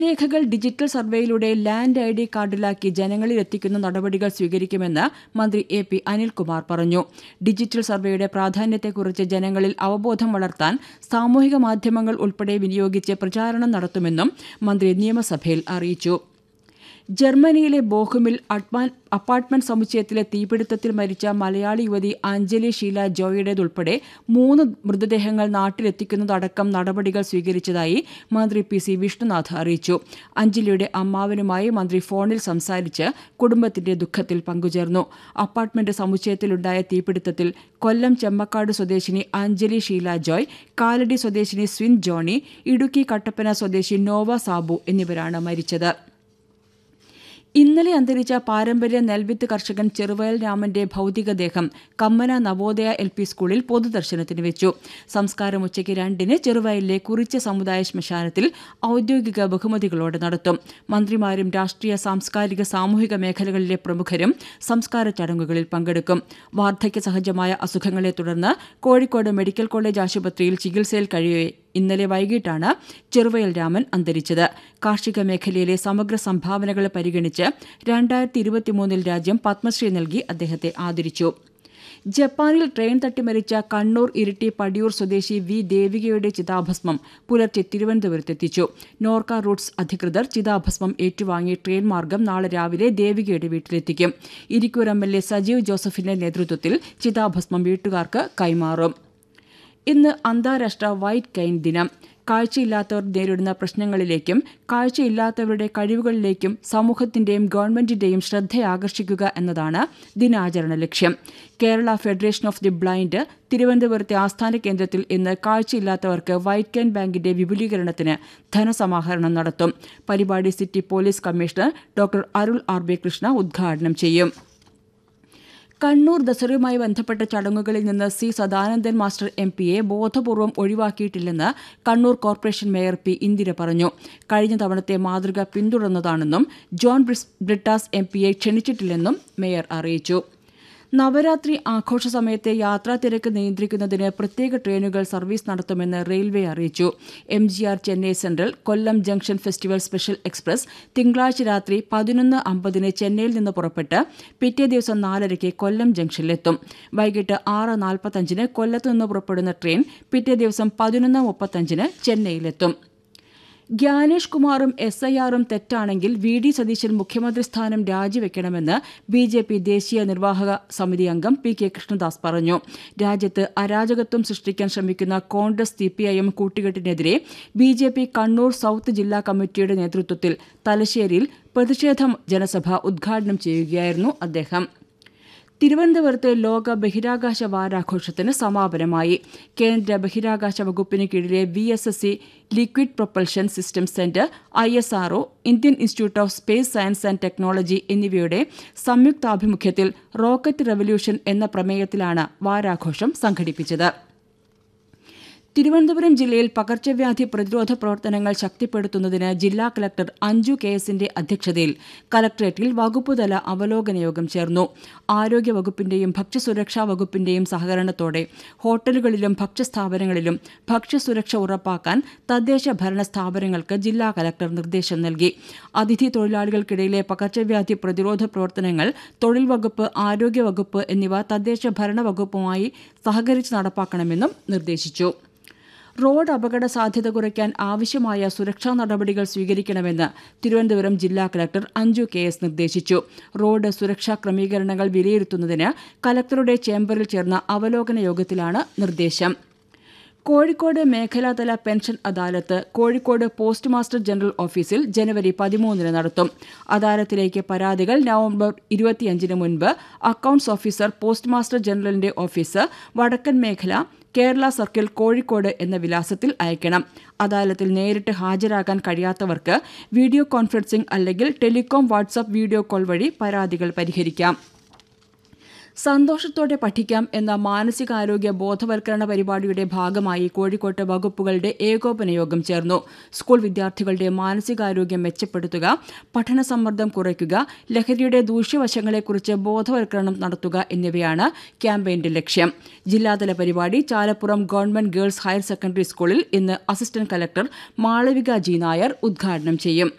രേഖകൾ ഡിജിറ്റൽ സർവേയിലൂടെ land I D കാർഡിലാക്കി ജനങ്ങളിൽ എത്തിക്കുന്ന നടപടികൾ സ്വീകരിക്കുമെന്ന് മന്ത്രി എ പി അനിൽകുമാർ പറഞ്ഞു ഡിജിറ്റൽ സർവേയുടെ പ്രാധാന്യത്തെക്കുറിച്ച് ജനങ്ങളിൽ അവബോധം വളർത്താൻ സാമൂഹിക മാധ്യമങ്ങൾ ഉൾപ്പെടെ വിനിയോഗിച്ച് പ്രചാരണം നടത്തുമെന്നും മന്ത്രി നിയമസഭയിൽ അറിയിച്ചു ജർമ്മനിയിലെ ബോഹുമിൽ അപ്പാർട്ട്മെന്റ് സമുച്ചയത്തിലെ തീപിടുത്തത്തിൽ മരിച്ച മലയാളി യുവതി അഞ്ജലി ഷീല ജോയുടേതുൾപ്പെടെ മൂന്ന് മൃതദേഹങ്ങൾ നാട്ടിലെത്തിക്കുന്നതടക്കം നടപടികൾ സ്വീകരിച്ചതായി മന്ത്രി പി സി വിഷ്ണുനാഥ് അറിയിച്ചു അഞ്ജലിയുടെ അമ്മാവനുമായി മന്ത്രി ഫോണിൽ സംസാരിച്ച് കുടുംബത്തിന്റെ ദുഃഖത്തിൽ പങ്കുചേർന്നു അപ്പാർട്ട്മെന്റ് സമുച്ചയത്തിലുണ്ടായ തീപിടുത്തത്തിൽ കൊല്ലം ചെമ്മക്കാട് സ്വദേശിനി അഞ്ജലി ഷീല ജോയ് കാലടി സ്വദേശിനി സ്വിൻ ജോണി ഇടുക്കി കട്ടപ്പന സ്വദേശി നോവ സാബു എന്നിവരാണ് മരിച്ചത് ഇന്നലെ അന്തരിച്ച പാരമ്പര്യ നെൽവിത്ത് കർഷകൻ ചെറുവയൽ രാമന്റെ ഭൗതികദേഹം കമ്മന നവോദയ എൽ പി സ്കൂളിൽ പൊതുദർശനത്തിന് വെച്ചു സംസ്കാരം ഉച്ചയ്ക്ക് രണ്ടിന് ചെറുവയലിലെ കുറിച്ച സമുദായ ശ്മശാനത്തിൽ ഔദ്യോഗിക ബഹുമതികളോടെ നടത്തും മന്ത്രിമാരും രാഷ്ട്രീയ സാംസ്കാരിക സാമൂഹിക മേഖലകളിലെ പ്രമുഖരും സംസ്കാര ചടങ്ങുകളിൽ പങ്കെടുക്കും വാർദ്ധക്യ സഹജമായ അസുഖങ്ങളെ തുടർന്ന് കോഴിക്കോട് മെഡിക്കൽ കോളേജ് ആശുപത്രിയിൽ ചികിത്സയിൽ കഴിയവെ ഇന്നലെ വൈകിട്ടാണ് ചെറുവയൽ രാമൻ അന്തരിച്ചത് കാർഷിക മേഖലയിലെ സമഗ്ര സംഭാവനകൾ പരിഗണിച്ച് രണ്ടായിരത്തി ഇരുപത്തിമൂന്നിൽ രാജ്യം പത്മശ്രീ നൽകി അദ്ദേഹത്തെ ആദരിച്ചു ജപ്പാനിൽ ട്രെയിൻ തട്ടി മരിച്ച കണ്ണൂർ ഇരിട്ടി പടിയൂർ സ്വദേശി വി ദേവികയുടെ ചിതാഭസ്മം പുലർച്ചെ തിരുവനന്തപുരത്തെത്തിച്ചു നോർക്ക റൂട്ട്സ് അധികൃതർ ചിതാഭസ്മം ഏറ്റുവാങ്ങി ട്രെയിൻ മാർഗം നാളെ രാവിലെ ദേവികയുടെ വീട്ടിലെത്തിക്കും Irikkur M L A Sajeev ജോസഫിന്റെ നേതൃത്വത്തിൽ ചിതാഭസ്മം വീട്ടുകാർക്ക് കൈമാറും ഇന്ന് അന്താരാഷ്ട്ര വൈറ്റ് കെയിൻ ദിനം കാഴ്ചയില്ലാത്തവർ നേരിടുന്ന പ്രശ്നങ്ങളിലേക്കും കാഴ്ചയില്ലാത്തവരുടെ കഴിവുകളിലേക്കും സമൂഹത്തിന്റെയും ഗവൺമെന്റിന്റെയും ശ്രദ്ധയാകർഷിക്കുക എന്നതാണ് ദിനാചരണ ലക്ഷ്യം Kerala federation of the blind തിരുവനന്തപുരത്തെ ആസ്ഥാന കേന്ദ്രത്തിൽ ഇന്ന് കാഴ്ചയില്ലാത്തവർക്ക് വൈറ്റ് കെയിൻ ബാങ്കിന്റെ വിപുലീകരണത്തിന് ധനസമാഹരണം നടത്തും പരിപാടി city police commissioner doctor Arul R B Krishna ഉദ്ഘാടനം ചെയ്യും കണ്ണൂർ ദസറയുമായി ബന്ധപ്പെട്ട ചടങ്ങുകളിൽ നിന്ന് സി സദാനന്ദൻ മാസ്റ്റർ എം പിയെ ബോധപൂർവം ഒഴിവാക്കിയിട്ടില്ലെന്ന് Kannur corporation mayor P Indira പറഞ്ഞു കഴിഞ്ഞ തവണത്തെ മാതൃക പിന്തുടർന്നതാണെന്നും ജോൺ ബ്രിട്ടാസ് എം പിയെ ക്ഷണിച്ചിട്ടില്ലെന്നും മേയർ അറിയിച്ചു നവരാത്രി ആഘോഷ സമയത്തെ യാത്രാ തിരക്ക് നിയന്ത്രിക്കുന്നതിന് പ്രത്യേക ട്രെയിനുകൾ സർവീസ് നടത്തുമെന്ന് റെയിൽവേ അറിയിച്ചു M G R Chennai central Kollam junction festival special express തിങ്കളാഴ്ച രാത്രി പതിനൊന്ന് അമ്പതിന് ചെന്നൈയിൽ നിന്ന് പുറപ്പെട്ട് പിറ്റേ ദിവസം നാലരയ്ക്ക് കൊല്ലം ജംഗ്ഷനിലെത്തും വൈകിട്ട് ആറ് നാൽപ്പത്തഞ്ചിന് കൊല്ലത്ത് നിന്ന് പുറപ്പെടുന്ന ട്രെയിൻ പിറ്റേ ദിവസം പതിനൊന്ന് മുപ്പത്തഞ്ചിന് ചെന്നൈയിലെത്തും ഗ്യാനേഷ് കുമാറും എസ് ഐ ആറും തെറ്റാണെങ്കിൽ വി ഡി സതീശൻ മുഖ്യമന്ത്രി സ്ഥാനം രാജിവെക്കണമെന്ന് ബി ജെ പി ദേശീയ നിർവാഹക സമിതി അംഗം പി കെ കൃഷ്ണദാസ് പറഞ്ഞു രാജ്യത്ത് അരാജകത്വം സൃഷ്ടിക്കാൻ ശ്രമിക്കുന്ന Congress C P I M കൂട്ടുകെട്ടിനെതിരെ B J P Kannur south ജില്ലാ കമ്മിറ്റിയുടെ നേതൃത്വത്തിൽ തലശ്ശേരിയിൽ പ്രതിഷേധ ജനസഭ ഉദ്ഘാടനം ചെയ്യുകയായിരുന്നു അദ്ദേഹം തിരുവനന്തപുരത്ത് ലോക ബഹിരാകാശ വാരാഘോഷത്തിന് സമാപനമായി കേന്ദ്ര ബഹിരാകാശ വകുപ്പിന് കീഴിലെ V S S C liquid propulsion system centre I S R O Indian institute of space science and technology എന്നിവയുടെ സംയുക്താഭിമുഖ്യത്തിൽ റോക്കറ്റ് റവല്യൂഷൻ എന്ന പ്രമേയത്തിലാണ് വാരാഘോഷം സംഘടിപ്പിച്ചത് തിരുവനന്തപുരം ജില്ലയിൽ പകർച്ചവ്യാധി പ്രതിരോധ പ്രവർത്തനങ്ങൾ ശക്തിപ്പെടുത്തുന്നതിന് ജില്ലാ കലക്ടർ അഞ്ജു കെ എസിന്റെ അധ്യക്ഷതയിൽ കലക്ടറേറ്റിൽ വകുപ്പുതല അവലോകന യോഗം ചേർന്നു ആരോഗ്യ വകുപ്പിന്റെയും ഭക്ഷ്യസുരക്ഷാ വകുപ്പിന്റെയും സഹകരണത്തോടെ ഹോട്ടലുകളിലും ഭക്ഷ്യസ്ഥാപനങ്ങളിലും ഭക്ഷ്യസുരക്ഷ ഉറപ്പാക്കാൻ തദ്ദേശ ഭരണ സ്ഥാപനങ്ങൾക്ക് ജില്ലാ കലക്ടർ നിർദ്ദേശം നൽകി അതിഥി തൊഴിലാളികൾക്കിടയിലെ പകർച്ചവ്യാധി പ്രതിരോധ പ്രവർത്തനങ്ങൾ തൊഴിൽ വകുപ്പ് ആരോഗ്യ വകുപ്പ് എന്നിവ തദ്ദേശ ഭരണ വകുപ്പുമായി സഹകരിച്ച് നടപ്പാക്കണമെന്നും നിർദ്ദേശിച്ചു റോഡ് അപകട സാധ്യത കുറയ്ക്കാൻ ആവശ്യമായ സുരക്ഷാ നടപടികൾ സ്വീകരിക്കണമെന്ന് തിരുവനന്തപുരം ജില്ലാ കലക്ടർ അഞ്ജു കെ എസ് നിർദ്ദേശിച്ചു റോഡ് സുരക്ഷാ ക്രമീകരണങ്ങൾ വിലയിരുത്തുന്നതിന് കലക്ടറുടെ ചേംബറിൽ ചേർന്ന അവലോകന യോഗത്തിലാണ് നിർദ്ദേശം കോഴിക്കോട് മേഖലാതല pension adalat Kozhikode postmaster general ഓഫീസിൽ ജനുവരി പതിമൂന്നിന് നടത്തും അദാലത്തിലേക്ക് പരാതികൾ നവംബർ ഇരുപത്തിയഞ്ചിന് മുൻപ് അക്കൌണ്ട്സ് ഓഫീസർ പോസ്റ്റ് മാസ്റ്റർ ജനറലിന്റെ ഓഫീസ് വടക്കൻ മേഖല കേരള സർക്കിൾ കോഴിക്കോട് എന്ന വിലാസത്തിൽ അയക്കണം അദാലത്തിൽ നേരിട്ട് ഹാജരാകാൻ കഴിയാത്തവർക്ക് വീഡിയോ കോൺഫറൻസിംഗ് അല്ലെങ്കിൽ ടെലികോം വാട്സ്ആപ്പ് വീഡിയോ കോൾ വഴി പരാതികൾ പരിഹരിക്കാം സന്തോഷത്തോടെ പഠിക്കാം എന്ന മാനസികാരോഗ്യ ബോധവൽക്കരണ പരിപാടിയുടെ ഭാഗമായി കോഴിക്കോട്ട് വകുപ്പുകളുടെ ഏകോപന യോഗം ചേർന്നു സ്കൂൾ വിദ്യാർത്ഥികളുടെ മാനസികാരോഗ്യം മെച്ചപ്പെടുത്തുക പഠന സമ്മർദ്ദം കുറയ്ക്കുക ലഹരിയുടെ ദൂഷ്യവശങ്ങളെക്കുറിച്ച് ബോധവൽക്കരണം നടത്തുക എന്നിവയാണ് ക്യാമ്പയിന്റെ ലക്ഷ്യം ജില്ലാതല പരിപാടി Chalappuram government girls higher secondary സ്കൂളിൽ ഇന്ന് assistant collector Malavika G Nair ഉദ്ഘാടനം ചെയ്യും